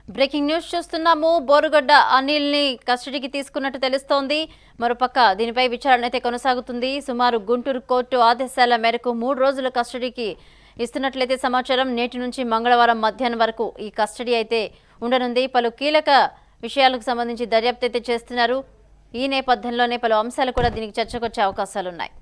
breaking news చూస్తున్నాము బోరుగడ్డ అనిల్ ని కస్టడీకి తీసుకున్నట్టు తెలుస్తోంది మరోపక్క దీనిపై విచారణ అయితే కొనసాగుతుంది సుమారు గుంటూరు కోర్టు ఆదేశాల మేరకు మూడు రోజుల కస్టడీకి ఇస్తున్నట్లయితే సమాచారం నేటి నుంచి మంగళవారం మధ్యాహ్నం వరకు ఈ కస్టడీ అయితే ఉండనుంది పలు కీలక విషయాలకు సంబంధించి దర్యాప్తు అయితే చేస్తున్నారు ఈ నేపథ్యంలోనే పలు అంశాలు కూడా దీనికి చర్చకొచ్చే అవకాశాలున్నాయి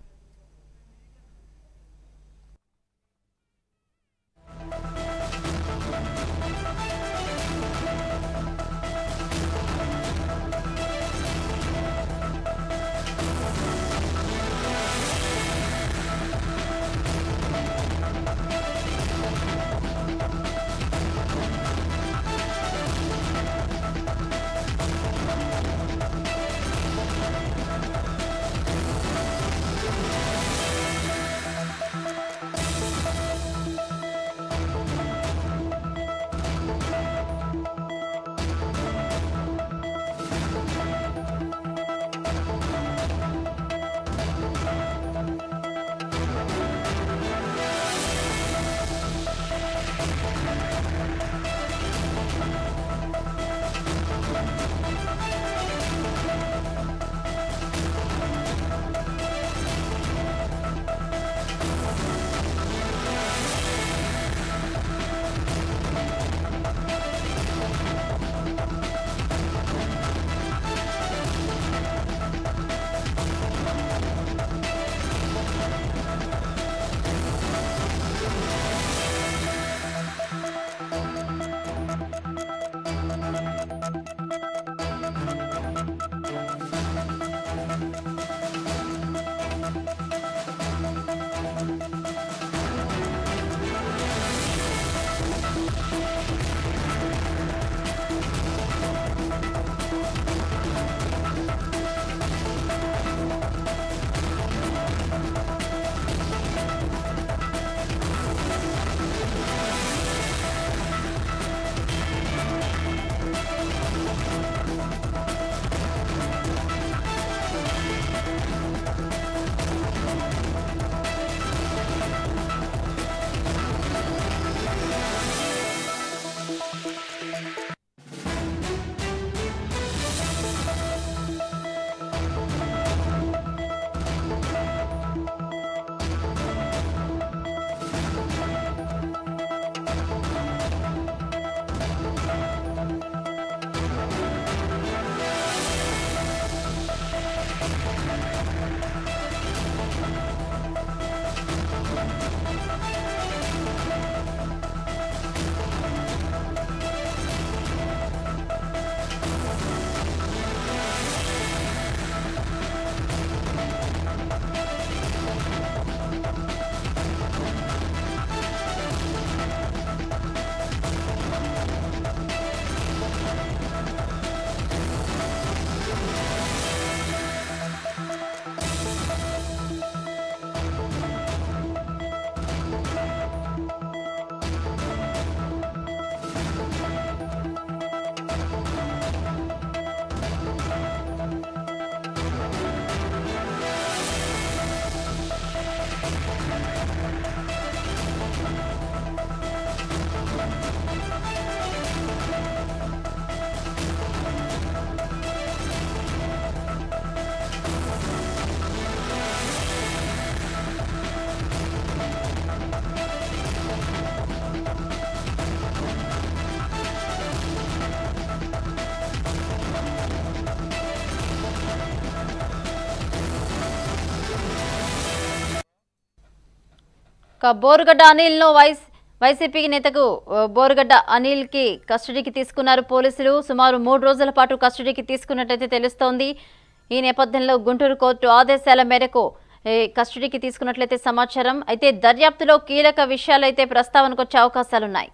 ఇక బోరుగడ్డ అనిల్ను వైస్ వైసీపీ నేతకు ఆ, బోరుగడ్డ అనిల్కి కస్టడీకి తీసుకున్నారు పోలీసులు సుమారు మూడు రోజుల పాటు కస్టడీకి తీసుకున్నట్టయితే తెలుస్తోంది ఈ నేపథ్యంలో గుంటూరు కోర్టు ఆదేశాల మేరకు ఏ, కస్టడీకి తీసుకున్నట్లయితే సమాచారం అయితే దర్యాప్తులో కీలక విషయాలైతే ప్రస్తావనకు వచ్చే అవకాశాలున్నాయి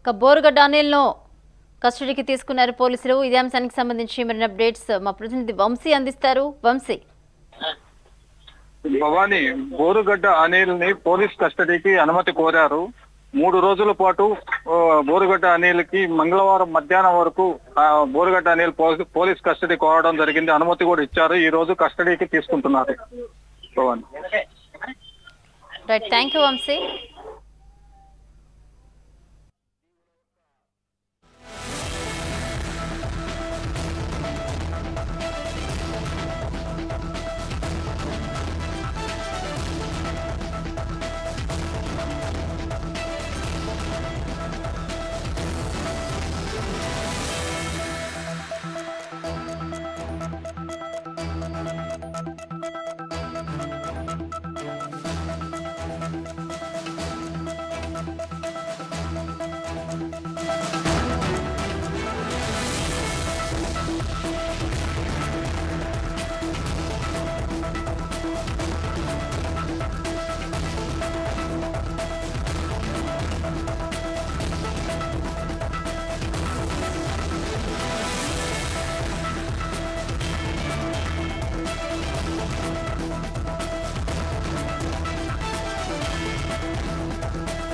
ఇక బోరుగడ్డ అనిల్ను కస్టడీకి తీసుకున్నారు పోలీసులు ఇదే అంశానికి సంబంధించి మరిన్ని అప్డేట్స్ మా ప్రతినిధి వంశీ అందిస్తారు వంశీ భవానీ బోరుగడ్డ అనిల్ ని పోలీస్ కస్టడీకి అనుమతి కోరారు మూడు రోజుల పాటు ఆ, బోరుగడ్డ అనిల్ కి మంగళవారం మధ్యాహ్నం వరకు ఆ, బోరుగడ్డ అనిల్ పో- పోలీస్ కస్టడీ కోరడం జరిగింది అనుమతి కూడా ఇచ్చారు ఈ రోజు కస్టడీకి తీసుకుంటున్నారు Bhavani right thank you Vamsi